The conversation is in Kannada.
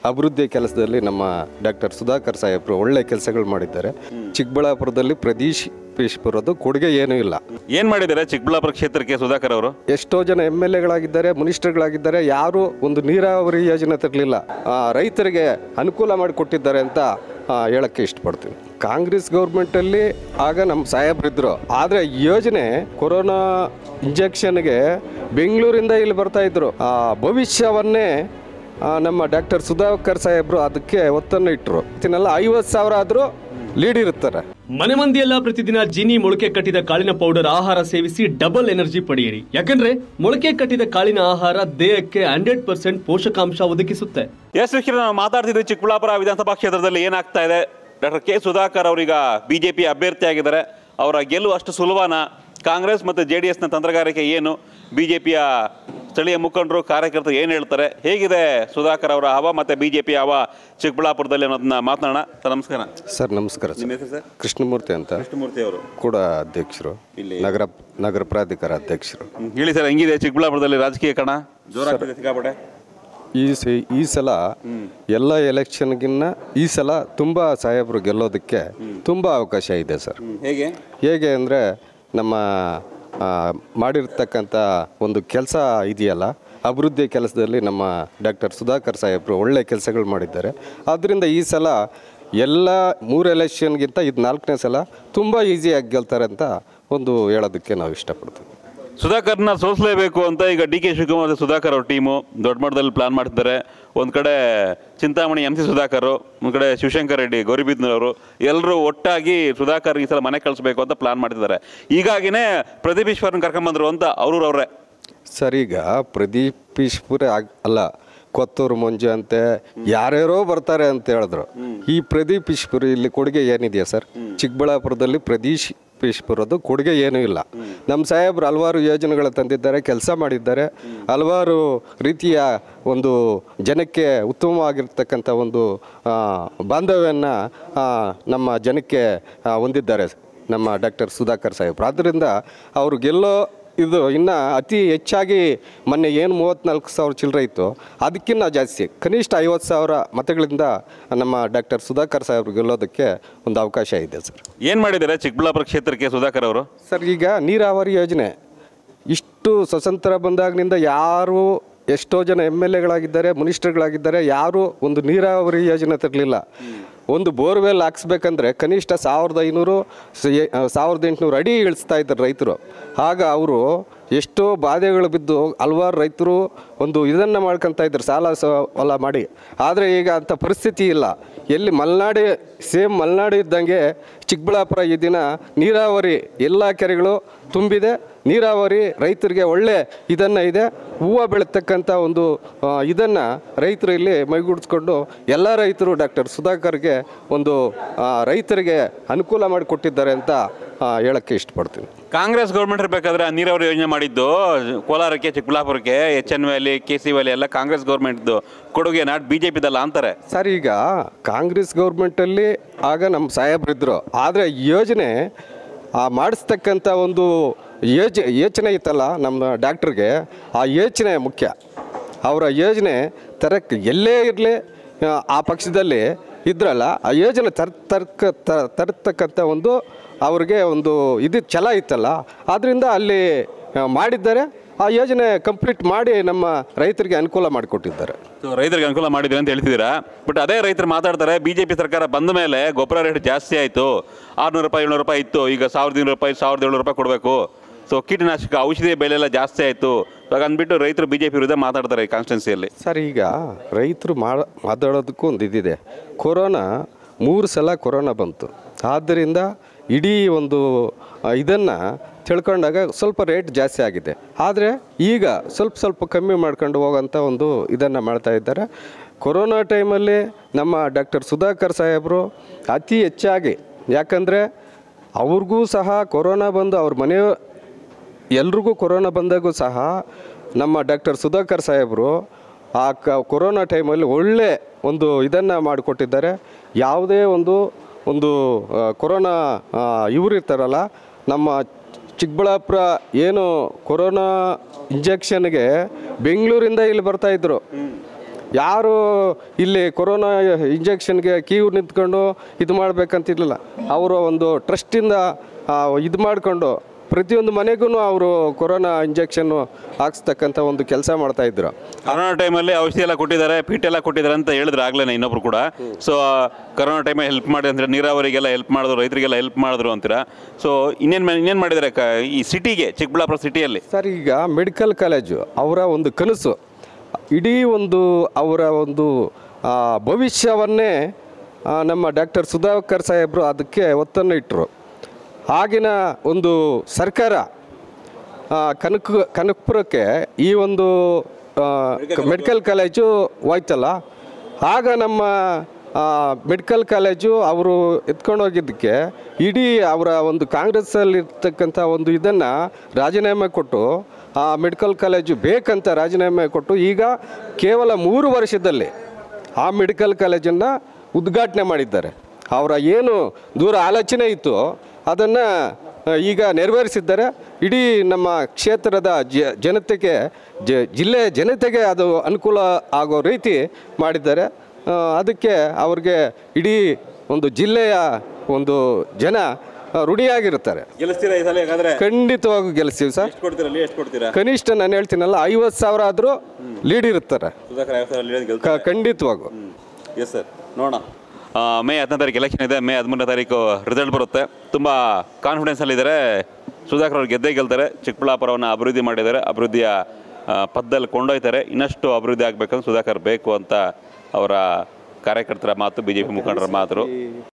ಅಭಿವೃದ್ಧಿ ಕೆಲಸದಲ್ಲಿ ನಮ್ಮ ಡಾಕ್ಟರ್ ಸುಧಾಕರ್ ಸಾಹೇಬರು ಒಳ್ಳೆ ಕೆಲಸಗಳು ಮಾಡಿದ್ದಾರೆ ಚಿಕ್ಕಬಳ್ಳಾಪುರದಲ್ಲಿ ಪ್ರದೇಶ್ ಪೀಶ್ಪುರದ್ದು ಕೊಡುಗೆ ಏನೂ ಇಲ್ಲ ಏನ್ ಮಾಡಿದ್ದಾರೆ ಚಿಕ್ಕಬಳ್ಳಾಪುರ ಕ್ಷೇತ್ರಕ್ಕೆ ಸುಧಾಕರ್ ಅವರು ಎಷ್ಟೋ ಜನ ಎಮ್ ಎಲ್ ಎಗಳಾಗಿದ್ದಾರೆ ಮಿನಿಸ್ಟರ್ಗಳಾಗಿದ್ದಾರೆ ಯಾರು ಒಂದು ನೀರಾವರಿ ಯೋಜನೆ ತರಲಿಲ್ಲ ರೈತರಿಗೆ ಅನುಕೂಲ ಮಾಡಿಕೊಟ್ಟಿದ್ದಾರೆ ಅಂತ ಆ, ಹೇಳಕ್ಕೆ ಇಷ್ಟಪಡ್ತೀನಿ ಕಾಂಗ್ರೆಸ್ ಗೌರ್ಮೆಂಟಲ್ಲಿ ಆಗ ನಮ್ಮ ಸಾಹೇಬ್ರಿದ್ರು ಆದರೆ ಯೋಜನೆ ಕೊರೋನಾ ಇಂಜೆಕ್ಷನ್ಗೆ ಬೆಂಗಳೂರಿಂದ ಇಲ್ಲಿ ಬರ್ತಾ ಇದ್ರು ಆ ಭವಿಷ್ಯವನ್ನೇ ಆ, ನಮ್ಮ ಡಾಕ್ಟರ್ ಸುಧಾಕರ್ ಸಾಹೇಬರು ಅದಕ್ಕೆ ಒತ್ತನ್ನು ಇಟ್ಟರು ಇದನ್ನೆಲ್ಲ ಐವತ್ತು ಸಾವಿರ ಆದರೂ ಲೀಡ್ ಇರ್ತಾರೆ ಮನೆ ಮಂದಿಯೆಲ್ಲ ಪ್ರತಿದಿನ ಜೀನಿ ಮೊಳಕೆ ಕಟ್ಟಿದ ಕಾಳಿನ ಪೌಡರ್ ಆಹಾರ ಸೇವಿಸಿ ಡಬಲ್ ಎನರ್ಜಿ ಪಡೆಯಿರಿ ಯಾಕಂದ್ರೆ ಮೊಳಕೆ ಕಟ್ಟಿದ ಕಾಳಿನ ಆಹಾರ ದೇಹಕ್ಕೆ ಹಂಡ್ರೆಡ್ ಪರ್ಸೆಂಟ್ ಪೋಷಕಾಂಶ ಒದಗಿಸುತ್ತೆ ಎಸ್ ವೀಕ್ಷಕರೇ, ನಾವು ಮಾತಾಡ್ತಿದ್ವಿ ಚಿಕ್ಕಬಳ್ಳಾಪುರ ವಿಧಾನಸಭಾ ಕ್ಷೇತ್ರದಲ್ಲಿ ಏನಾಗ್ತಾ ಇದೆ ಡಾಕ್ಟರ್ ಕೆ ಸುಧಾಕರ್ ಅವರೀಗ ಬಿಜೆಪಿ ಅಭ್ಯರ್ಥಿ ಆಗಿದ್ದಾರೆ ಅವರ ಗೆಲುವು ಅಷ್ಟು ಸುಲಭನ ಕಾಂಗ್ರೆಸ್ ಮತ್ತು ಜೆ ಡಿ ಎಸ್ನ ತಂತ್ರಗಾರಿಕೆ ಏನು ಬಿಜೆಪಿಯ ಸ್ಥಳೀಯ ಮುಖಂಡರು ಕಾರ್ಯಕರ್ತರು ಏನು ಹೇಳ್ತಾರೆ ಹೇಗಿದೆ ಸುಧಾಕರ್ ಅವರ ಹವ ಮತ್ತು ಬಿಜೆಪಿ ಹವ ಚಿಕ್ಕಬಳ್ಳಾಪುರದಲ್ಲಿ ಅನ್ನೋದನ್ನ ಮಾತನಾಡೋಣ ಸರ್ ನಮಸ್ಕಾರ ಸರ್ ನಮಸ್ಕಾರ ಸರ್ ನಿಮ್ಮ ಹೆಸರು ಸರ್ ಕೃಷ್ಣಮೂರ್ತಿ ಅಂತ ಕೃಷ್ಣಮೂರ್ತಿ ಅವರು ಕೂಡ ಅಧ್ಯಕ್ಷರು ಇಲ್ಲಿ- ನಗರ ನಗರ ಪ್ರಾಧಿಕಾರ ಅಧ್ಯಕ್ಷರು ಹೇಳಿ ಸರ್ ಹೆಂಗಿದೆ ಚಿಕ್ಕಬಳ್ಳಾಪುರದಲ್ಲಿ ರಾಜಕೀಯ ಕಣ ಜೋರಾಗ್ತದೆ ಸಿಕ್ಕಾಪಟ್ಟೆ ಈ ಸ ಈ ಸಲ ಎಲ್ಲ ಎಲೆಕ್ಷನ್ಗಿನ್ನ ಈ ಸಲ ತುಂಬ ಸಾಹೇಬರು ಗೆಲ್ಲೋದಕ್ಕೆ ತುಂಬ ಅವಕಾಶ ಇದೆ ಸರ್ ಹೇಗೆ ಹೇಗೆ ಅಂದರೆ ನಮ್ಮ ಆ, ಮಾಡಿರ್ತಕ್ಕಂಥ ಒಂದು ಕೆಲಸ ಇದೆಯಲ್ಲ ಅಭಿವೃದ್ಧಿ ಕೆಲಸದಲ್ಲಿ ನಮ್ಮ ಡಾಕ್ಟರ್ ಸುಧಾಕರ್ ಸಾಹೇಬರು ಒಳ್ಳೆ ಕೆಲಸಗಳು ಮಾಡಿದ್ದಾರೆ ಆದ್ದರಿಂದ ಈ ಸಲ ಎಲ್ಲ ಮೂರು ಎಲೆಕ್ಷನ್ಗಿಂತ ಇದು ನಾಲ್ಕನೇ ಸಲ ತುಂಬ ಈಸಿಯಾಗಿ ಗೆಲ್ತಾರೆ ಅಂತ ಒಂದು ಹೇಳೋದಕ್ಕೆ ನಾವು ಇಷ್ಟಪಡ್ತೀವಿ ಸುಧಾಕರ್ನ ಸೋಲಿಸಲೇಬೇಕು ಅಂತ ಈಗ ಡಿ ಕೆ ಶಿವಕುಮಾರ್ ಮತ್ತು ಸುಧಾಕರ್ ಅವ್ರ ಟೀಮು ದೊಡ್ಡ ಮಟ್ಟದಲ್ಲಿ ಪ್ಲಾನ್ ಮಾಡ್ತಿದ್ದಾರೆ ಒಂದು ಕಡೆ ಚಿಂತಾಮಣಿ ಎಂ ಸಿ ಸುಧಾಕರ್ ಒಂದು ಕಡೆ ಶಿವಶಂಕರ್ ರೆಡ್ಡಿ ಗೌರಿಬಿದ್ನವರು ಎಲ್ಲರೂ ಒಟ್ಟಾಗಿ ಸುಧಾಕರ್ ಈ ಸಲ ಮನೆ ಕಳಿಸ್ಬೇಕು ಅಂತ ಪ್ಲಾನ್ ಮಾಡ್ತಿದ್ದಾರೆ ಹೀಗಾಗಿನೇ ಪ್ರದೀಪ್ ಈಶ್ವರನ್ ಕರ್ಕೊಂಬಂದ್ರು ಅಂತ ಅವರು ಅವರೇ ಸರ್ ಈಗ ಪ್ರದೀಪ್ ಈಶ್ವರ ಆಗ್ ಅಲ್ಲ ಕೊತ್ತೂರು ಮಂಜು ಅಂತೆ ಯಾರ್ಯಾರೋ ಬರ್ತಾರೆ ಅಂತ ಹೇಳಿದ್ರು ಈ ಪ್ರದೀಪ್ ಈಶ್ವರ ಇಲ್ಲಿ ಕೊಡುಗೆ ಏನಿದೆಯಾ ಸರ್ ಚಿಕ್ಕಬಳ್ಳಾಪುರದಲ್ಲಿ ಪ್ರದೀಶ್ ಈಶ್ವರದ್ದು ಕೊಡುಗೆ ಏನೂ ಇಲ್ಲ ನಮ್ಮ ಸಾಹೇಬ್ರು ಹಲವಾರು ಯೋಜನೆಗಳು ತಂದಿದ್ದಾರೆ ಕೆಲಸ ಮಾಡಿದ್ದಾರೆ ಹಲವಾರು ರೀತಿಯ ಒಂದು ಜನಕ್ಕೆ ಉತ್ತಮವಾಗಿರ್ತಕ್ಕಂಥ ಒಂದು ಆ, ಬಾಂಧವ್ಯವನ್ನು ಆ, ನಮ್ಮ ಜನಕ್ಕೆ ಆ, ಹೊಂದಿದ್ದಾರೆ ನಮ್ಮ ಡಾಕ್ಟರ್ ಸುಧಾಕರ್ ಸಾಹೇಬ್ರು ಆದ್ದರಿಂದ ಅವರು ಗೆಲ್ಲೋ ಇದು ಇನ್ನು ಅತಿ ಹೆಚ್ಚಾಗಿ ಮೊನ್ನೆ ಏನು ಮೂವತ್ತ್ನಾಲ್ಕು ಸಾವಿರ ಚಿಲ್ಲರೆ ಇತ್ತು ಅದಕ್ಕಿಂತ ಜಾಸ್ತಿ ಕನಿಷ್ಠ ಐವತ್ತು ಸಾವಿರ ಮತಗಳಿಂದ ನಮ್ಮ ಡಾಕ್ಟರ್ ಸುಧಾಕರ್ ಸಾಹೇಬ್ರು ಗೆಲ್ಲೋದಕ್ಕೆ ಒಂದು ಅವಕಾಶ ಇದೆ ಸರ್ ಏನು ಮಾಡಿದ್ದಾರೆ ಚಿಕ್ಕಬಳ್ಳಾಪುರ ಕ್ಷೇತ್ರಕ್ಕೆ ಸುಧಾಕರ್ ಅವರು ಸರ್ ಈಗ ನೀರಾವರಿ ಯೋಜನೆ ಇಷ್ಟು ಸ್ವತಂತ್ರ ಬಂದಾಗಿನಿಂದ ಯಾರು ಎಷ್ಟೋ ಜನ ಎಮ್ ಎಲ್ ಎಗಳಾಗಿದ್ದಾರೆ ಮಿನಿಸ್ಟರ್ಗಳಾಗಿದ್ದಾರೆ ಯಾರು ಒಂದು ನೀರಾವರಿ ಯೋಜನೆ ತರಲಿಲ್ಲ ಒಂದು ಬೋರ್ವೆಲ್ ಹಾಕ್ಸ್ಬೇಕಂದ್ರೆ ಕನಿಷ್ಠ ಸಾವಿರದ ಐನೂರು ಸ- ಸಾವಿರದ ಎಂಟುನೂರು ಅಡಿ ಇಳಿಸ್ತಾ ಇದ್ದಾರೆ ರೈತರು ಆಗ ಅವರು ಎಷ್ಟೋ ಬಾಧೆಗಳು ಬಿದ್ದು ಹಲವಾರು ರೈತರು ಒಂದು ಇದನ್ನು ಮಾಡ್ಕೊತಾ ಇದ್ದಾರೆ ಸಾಲ ಸಾಲ ಮಾಡಿ ಆದರೆ ಈಗ ಅಂಥ ಪರಿಸ್ಥಿತಿ ಇಲ್ಲ ಎಲ್ಲಿ ಮಲೆನಾಡು ಸೇಮ್ ಮಲೆನಾಡು ಇದ್ದಂಗೆ ಚಿಕ್ಕಬಳ್ಳಾಪುರ ಈ ದಿನ ನೀರಾವರಿ ಎಲ್ಲ ಕೆರೆಗಳು ತುಂಬಿದೆ ನೀರಾವರಿ ರೈತರಿಗೆ ಒಳ್ಳೆ ಇದನ್ನು ಇದೆ ಹೂವು ಬೆಳೀತಕ್ಕಂಥ ಒಂದು ಇದನ್ನು ರೈತರು ಇಲ್ಲಿ ಮೈಗೂಡಿಸ್ಕೊಂಡು ಎಲ್ಲ ರೈತರು ಡಾಕ್ಟರ್ ಸುಧಾಕರ್ಗೆ ಒಂದು ಆ, ರೈತರಿಗೆ ಅನುಕೂಲ ಮಾಡಿಕೊಟ್ಟಿದ್ದಾರೆ ಅಂತ ಆ, ಹೇಳಕ್ಕೆ ಇಷ್ಟಪಡ್ತೀನಿ ಕಾಂಗ್ರೆಸ್ ಗೌರ್ಮೆಂಟ್ ಇರಬೇಕಾದ್ರೆ ನೀರಾವರಿ ಯೋಜನೆ ಮಾಡಿದ್ದು ಕೋಲಾರಕ್ಕೆ ಚಿಕ್ಕಬಳ್ಳಾಪುರಕ್ಕೆ H N valley K C valley ಎಲ್ಲ ಕಾಂಗ್ರೆಸ್ ಗೌರ್ಮೆಂಟ್ದು ಕೊಡುಗೆ ನಾಟ್ ಬಿ ಜೆ ಪಿದಲ್ಲ ಅಂತಾರೆ ಸರ್ ಈಗ ಕಾಂಗ್ರೆಸ್ ಗೌರ್ಮೆಂಟಲ್ಲಿ ಆಗ ನಮ್ಮ ಸಾಹೇಬ್ರಿದ್ರು ಆದರೆ ಯೋಜನೆ ಆ ಮಾಡಿಸ್ತಕ್ಕಂಥ ಒಂದು ಯೋಜ ಯೋಚನೆ ಇತ್ತಲ್ಲ ನಮ್ಮ ಡಾಕ್ಟ್ರಿಗೆ ಆ ಯೋಚನೆ ಮುಖ್ಯ ಅವರ ಯೋಜನೆ ತರಕ್ಕೆ ಎಲ್ಲೇ ಇರಲಿ ಆ ಪಕ್ಷದಲ್ಲಿ ಇದ್ರಲ್ಲ ಆ ಯೋಜನೆ ತರ್ ತರ್ಕ ತ- ತರ್ತಕ್ಕಂಥ ಒಂದು ಅವ್ರಿಗೆ ಒಂದು ಇದು ಛಲ ಇತ್ತಲ್ಲ ಆದ್ದರಿಂದ ಅಲ್ಲಿ ಆ, ಮಾಡಿದ್ದಾರೆ ಆ ಯೋಜನೆ ಕಂಪ್ಲೀಟ್ ಮಾಡಿ ನಮ್ಮ ರೈತರಿಗೆ ಅನುಕೂಲ ಮಾಡಿಕೊಟ್ಟಿದ್ದಾರೆ ಸೊ ರೈತರಿಗೆ ಅನುಕೂಲ ಮಾಡಿದ್ರೆ ಅಂತ ಹೇಳ್ತಿದ್ದೀರಾ ಬಟ್ ಅದೇ ರೈತರು ಮಾತಾಡ್ತಾರೆ ಬಿಜೆಪಿ ಸರ್ಕಾರ ಬಂದ ಮೇಲೆ ಗೊಬ್ಬರ ರೇಟ್ ಜಾಸ್ತಿ ಆಯಿತು ಆರುನೂರು ರೂಪಾಯಿ ಏಳ್ನೂರು ರೂಪಾಯಿ ಇತ್ತು ಈಗ ಸಾವಿರದ ಇನ್ನೂರು ರೂಪಾಯಿ ಸಾವಿರದ ಏಳ್ನೂರು ರೂಪಾಯಿ ಕೊಡಬೇಕು ಸೊ ಕೀಟನಾಶಕ ಔಷಧಿ ಬೆಲೆ ಎಲ್ಲ ಜಾಸ್ತಿ ಆಯಿತು ಇವಾಗ ಅಂದ್ಬಿಟ್ಟು ರೈತರು ಬಿಜೆಪಿ ವಿರುದ್ಧ ಮಾತಾಡ್ತಾರೆ ಈ ಕಾನ್ಸ್ಟಿಟ್ಯೂನ್ಸಿಯಲ್ಲಿ ಸರ್ ಈಗ ರೈತರು ಮಾಡ ಮಾತಾಡೋದಕ್ಕೂ ಒಂದು ಇದಿದೆ ಕೊರೋನಾ ಮೂರು ಸಲ ಕೊರೋನಾ ಬಂತು ಆದ್ದರಿಂದ ಇಡೀ ಒಂದು ಇದನ್ನು ತಿಳ್ಕೊಂಡಾಗ ಸ್ವಲ್ಪ ರೇಟ್ ಜಾಸ್ತಿ ಆಗಿದೆ ಆದರೆ ಈಗ ಸ್ವಲ್ಪ ಸ್ವಲ್ಪ ಕಮ್ಮಿ ಮಾಡ್ಕೊಂಡು ಹೋಗೋಂಥ ಒಂದು ಇದನ್ನು ಮಾಡ್ತಾ ಇದ್ದಾರೆ ಕೊರೋನಾ ಟೈಮಲ್ಲಿ ನಮ್ಮ ಡಾಕ್ಟರ್ ಸುಧಾಕರ್ ಸಾಹೇಬರು ಅತಿ ಹೆಚ್ಚಾಗಿ ಯಾಕಂದರೆ ಅವ್ರಿಗೂ ಸಹ ಕೊರೋನಾ ಬಂದು ಅವ್ರ ಮನೆ ಎಲ್ರಿಗೂ ಕೊರೋನಾ ಬಂದಾಗೂ ಸಹ ನಮ್ಮ ಡಾಕ್ಟರ್ ಸುಧಾಕರ್ ಸಾಹೇಬರು ಆ ಕ ಕೊರೋನಾ ಟೈಮಲ್ಲಿ ಒಳ್ಳೆ ಒಂದು ಇದನ್ನು ಮಾಡಿಕೊಟ್ಟಿದ್ದಾರೆ ಯಾವುದೇ ಒಂದು ಒಂದು ಆ, ಕೊರೋನಾ ಇವರು ಇರ್ತಾರಲ್ಲ ನಮ್ಮ ಚಿಕ್ಕಬಳ್ಳಾಪುರ ಏನು ಕೊರೋನಾ ಇಂಜೆಕ್ಷನ್ಗೆ ಬೆಂಗಳೂರಿಂದ ಇಲ್ಲಿ ಬರ್ತಾಯಿದ್ರು ಯಾರು ಇಲ್ಲಿ ಕೊರೋನಾ ಇಂಜೆಕ್ಷನ್ಗೆ ಕ್ಯೂ ನಿಂತ್ಕೊಂಡು ಇದು ಮಾಡಬೇಕಂತಿರ್ಲಿಲ್ಲ ಅವರು ಒಂದು ಟ್ರಸ್ಟಿಂದ ಇದು ಮಾಡಿಕೊಂಡು ಪ್ರತಿಯೊಂದು ಮನೆಗೂ ಅವರು ಕೊರೋನಾ ಇಂಜೆಕ್ಷನ್ನು ಹಾಕ್ಸ್ತಕ್ಕಂಥ ಒಂದು ಕೆಲಸ ಮಾಡ್ತಾಯಿದ್ರು ಕರೋನಾ ಟೈಮಲ್ಲಿ ಔಷಧಿ ಎಲ್ಲ ಕೊಟ್ಟಿದ್ದಾರೆ ಪೀಟ್ ಎಲ್ಲ ಕೊಟ್ಟಿದ್ದಾರೆ ಅಂತ ಹೇಳಿದ್ರು ಆಗ್ಲೇ ಇನ್ನೊಬ್ರು ಕೂಡ ಸೊ ಕರೋನಾ ಟೈಮಲ್ಲಿ ಹೆಲ್ಪ್ ಮಾಡಿ ಅಂದ್ರೆ ನೀರಾವರಿಗೆಲ್ಲ ಹೆಲ್ಪ್ ಮಾಡಿದ್ರು ರೈತರಿಗೆಲ್ಲ ಹೆಲ್ಪ್ ಮಾಡಿದ್ರು ಅಂತೀರಾ ಸೊ ಇನ್ನೇನು ಇನ್ನೇನು ಮಾಡಿದ್ದಾರೆ ಕ ಈ ಸಿಟಿಗೆ ಚಿಕ್ಕಬಳ್ಳಾಪುರ ಸಿಟಿಯಲ್ಲಿ ಸರ್ ಈಗ ಮೆಡಿಕಲ್ ಕಾಲೇಜು ಅವರ ಒಂದು ಕನಸು ಇಡೀ ಒಂದು ಅವರ ಒಂದು ಆ, ಭವಿಷ್ಯವನ್ನೇ ಆ, ನಮ್ಮ ಡಾಕ್ಟರ್ ಸುಧಾಕರ್ ಸಾಹೇಬರು ಅದಕ್ಕೆ ಒತ್ತನ್ನು ಇಟ್ಟರು ಆಗಿನ ಒಂದು ಸರ್ಕಾರ ಆ, ಕನಕ ಕನಕಪುರಕ್ಕೆ ಈ ಒಂದು ಆ, ಮೆಡಿಕಲ್ ಕಾಲೇಜು ಹೋಯ್ತಲ್ಲ ಆಗ ನಮ್ಮ ಆ, ಮೆಡಿಕಲ್ ಕಾಲೇಜು ಅವರು ಎತ್ಕೊಂಡು ಹೋಗಿದ್ದಕ್ಕೆ ಇಡೀ ಅವರ ಒಂದು ಕಾಂಗ್ರೆಸ್ಸಲ್ಲಿರ್ತಕ್ಕಂಥ ಒಂದು ಇದನ್ನು ರಾಜೀನಾಮೆ ಕೊಟ್ಟು ಆ ಮೆಡಿಕಲ್ ಕಾಲೇಜು ಬೇಕಂತ ರಾಜೀನಾಮೆ ಕೊಟ್ಟು ಈಗ ಕೇವಲ ಮೂರು ವರ್ಷದಲ್ಲಿ ಆ ಮೆಡಿಕಲ್ ಕಾಲೇಜನ್ನು ಉದ್ಘಾಟನೆ ಮಾಡಿದ್ದಾರೆ ಅವರ ಏನು ದೂರ ಆಲೋಚನೆ ಇತ್ತು ಅದನ್ನು ಈಗ ನೆರವೇರಿಸಿದ್ದಾರೆ ಇಡೀ ನಮ್ಮ ಕ್ಷೇತ್ರದ ಜ ಜನತೆಗೆ ಜ ಜಿಲ್ಲೆಯ ಜನತೆಗೆ ಅದು ಅನುಕೂಲ ಆಗೋ ರೀತಿ ಮಾಡಿದ್ದಾರೆ ಆ, ಅದಕ್ಕೆ ಅವ್ರಿಗೆ ಇಡೀ ಒಂದು ಜಿಲ್ಲೆಯ ಒಂದು ಜನ ಆ, ಋಣಿಯಾಗಿರ್ತಾರೆ ಗೆಲ್ಲಿಸ್ತೀರಾ ಈ ಸಲ ಹಾಗಾದ್ರೆ ಖಂಡಿತವಾಗೂ ಗೆಲ್ಲಿಸ್ತೀವಿ ಸರ್ ಎಷ್ಟು ಕೊಡ್ತೀರಾ ಎಷ್ಟು ಕೊಡ್ತೀರಾ ಕನಿಷ್ಠ ನಾನು ಹೇಳ್ತೀನಲ್ಲ ಐವತ್ತು ಸಾವಿರ ಆದರೂ ಲೀಡ್ ಇರ್ತಾರೆ ಸುಧಾಕರ್ ಐವತ್ತು ಕ ಖಂಡಿತವಾಗೂ ಎಸ್ ಸರ್ ನೋಡೋಣ ಆ, ಮೇ ಹತ್ತನೇ ತಾರೀಕು ಎಲೆಕ್ಷನ್ ಇದೆ ಮೇ ಹದಿಮೂರನೇ ತಾರೀಕು ರಿಸಲ್ಟ್ ಬರುತ್ತೆ ತುಂಬ ಕಾನ್ಫಿಡೆನ್ಸಲ್ಲಿದ್ದಾರೆ ಸುಧಾಕರ್ ಅವ್ರು ಗೆದ್ದೇ ಗೆಲ್ತಾರೆ ಚಿಕ್ಕಬಳ್ಳಾಪುರವನ್ನು ಅಭಿವೃದ್ಧಿ ಮಾಡಿದ್ದಾರೆ ಅಭಿವೃದ್ಧಿಯ ಆ, ಪಥದಲ್ಲಿ ಕೊಂಡೊಯ್ತಾರೆ ಇನ್ನಷ್ಟು ಅಭಿವೃದ್ಧಿ ಆಗಬೇಕಂದ್ರೆ ಸುಧಾಕರ್ ಬೇಕು ಅಂತ ಅವರ ಕಾರ್ಯಕರ್ತರ ಮಾತು ಬಿ ಜೆ ಪಿ ಮುಖಂಡರ ಮಾತು